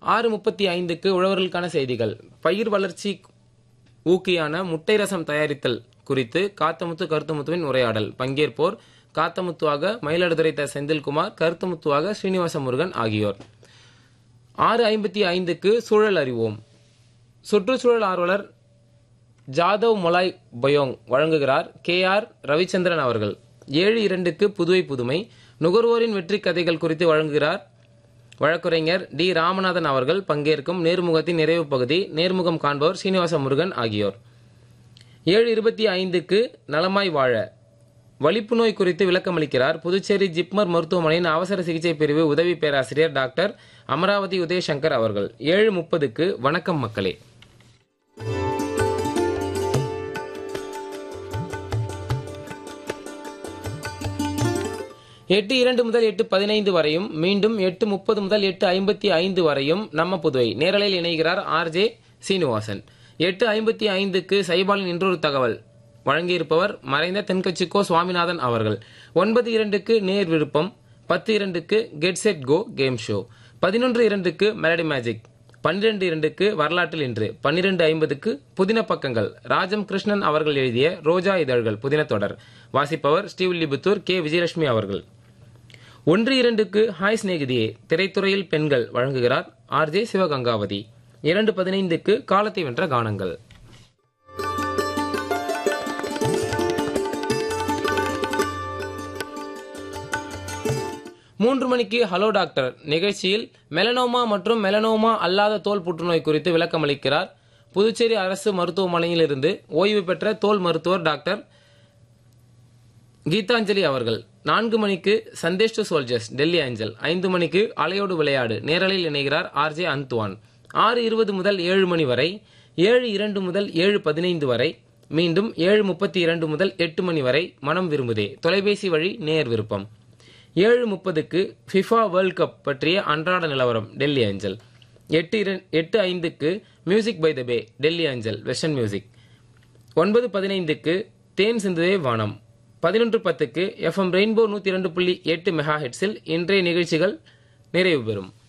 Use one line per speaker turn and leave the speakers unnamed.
ஆறு முப்பத்தி ஐந்துக்கு உழவர்களுக்கான செய்திகள் பயிர் வளர்ச்சி ஊக்கியான முட்டை ரசம் தயாரித்தல் குறித்து காத்தமுத்து கருத்துமுத்துவின் உரையாடல் பங்கேற்போர் காத்தமுத்துவாக மயிலாடுதுறை த செந்தில்குமார் கருத்துமுத்துவாக ஸ்ரீனிவாச முருகன் ஆகியோர் ஆறு ஐம்பத்தி ஐந்துக்கு சூழல் அறிவோம் சுற்றுச்சூழல் ஆர்வலர் ஜாதவ் மொலாய் பயோங் வழங்குகிறார் கே ஆர் ரவிச்சந்திரன் அவர்கள் ஏழு இரண்டுக்கு புதுவை புதுமை நுகர்வோரின் வெற்றி கதைகள் குறித்து வழங்குகிறார் வழக்குரைஞர் டி ராமநாதன் அவர்கள் பங்கேற்கும் நேர்முகத்தின் நிறைவு பகுதி நேர்முகம் காண்பவர் சீனிவாச முருகன் ஆகியோர் ஏழு இருபத்தி ஐந்துக்கு நலமாய் வாழ வலிப்பு நோய் குறித்து விளக்கமளிக்கிறார் புதுச்சேரி ஜிப்மர் மருத்துவமனையின் அவசர சிகிச்சை பிரிவு உதவி பேராசிரியர் டாக்டர் அமராவதி உதயசங்கர் அவர்கள் ஏழு முப்பதுக்கு வணக்கம் மக்களே எட்டு இரண்டு முதல் எட்டு பதினைந்து வரையும் மீண்டும் எட்டு முப்பது முதல் எட்டு ஐம்பத்தி ஐந்து வரையும் நம்ம புதுவை நேரலையில் இணைகிறார் ஆர்ஜே சீனிவாசன் எட்டு ஐம்பத்தி ஐந்துக்கு சைபாலின் இன்றொரு தகவல் வழங்கியிருப்பவர் மறைந்த தென்கட்சிக்கோ சுவாமிநாதன் அவர்கள் ஒன்பது இரண்டுக்கு நேர் விருப்பம் பத்து இரண்டுக்கு get set go game show பதினொன்று இரண்டுக்கு மெலடி மேஜிக் பன்னிரண்டு இரண்டுக்கு வரலாற்றில் இன்று பன்னிரண்டு ஐம்பதுக்கு புதின பக்கங்கள் ராஜம் கிருஷ்ணன் அவர்கள் எழுதிய ரோஜா இதழ்கள் புதின தொடர் வாசிப்பவர் ஸ்ரீவில்லிபுத்தூர் கே விஜயலட்சுமி அவர்கள் ஒன்று இரண்டுக்கு ஹாய் சிநேகிதியே திரைத்துறையில் பெண்கள் வழங்குகிறார் ஆர்ஜே சிவகங்காவதி இரண்டு பதினைந்துக்கு காலத்தை வென்ற கானங்கள் மூன்று மணிக்கு ஹலோ டாக்டர் நிகழ்ச்சியில் மெலனோமா மற்றும் மெலனோமா அல்லாத தோல் புற்றுநோய் குறித்து விளக்கமளிக்கிறார் புதுச்சேரி அரசு மருத்துவமனையிலிருந்து ஓய்வு பெற்ற தோல் மருத்துவர் டாக்டர் கீதாஞ்சலி அவர்கள் நான்கு மணிக்கு Sandesh to soldiers Delhi angel ஐந்து மணிக்கு அலையோடு விளையாடு நேரலில் இணைகிறார் ஆர்ஜே அந்துவான் ஆறு இருபது முதல் ஏழு மணி வரை ஏழு இரண்டு முதல் ஏழு பதினைந்து வரை மீண்டும் ஏழு முப்பத்தி இரண்டு முதல் எட்டு மணி வரை மனம் விரும்புதே தொலைபேசி வழி நேர் விருப்பம் ஏழு முப்பதுக்கு ஃபிஃபா வேர்ல்ட் கப் பற்றிய அன்றாட நிலவரம் டெல்லி ஏஞ்சல் எட்டு இரண்- எட்டு ஐந்துக்கு music by the bay Delhi angel western music ஒன்பது பதினைந்துக்கு தேன் சிந்துதே வானம் பதினொன்று பத்துக்கு எஃப்எம் ரெயின்போ நூற்றி இரண்டு புள்ளி எட்டு மெகா ஹெட்ஸில் இன்றைய நிகழ்ச்சிகள் நிறைவு பெறும்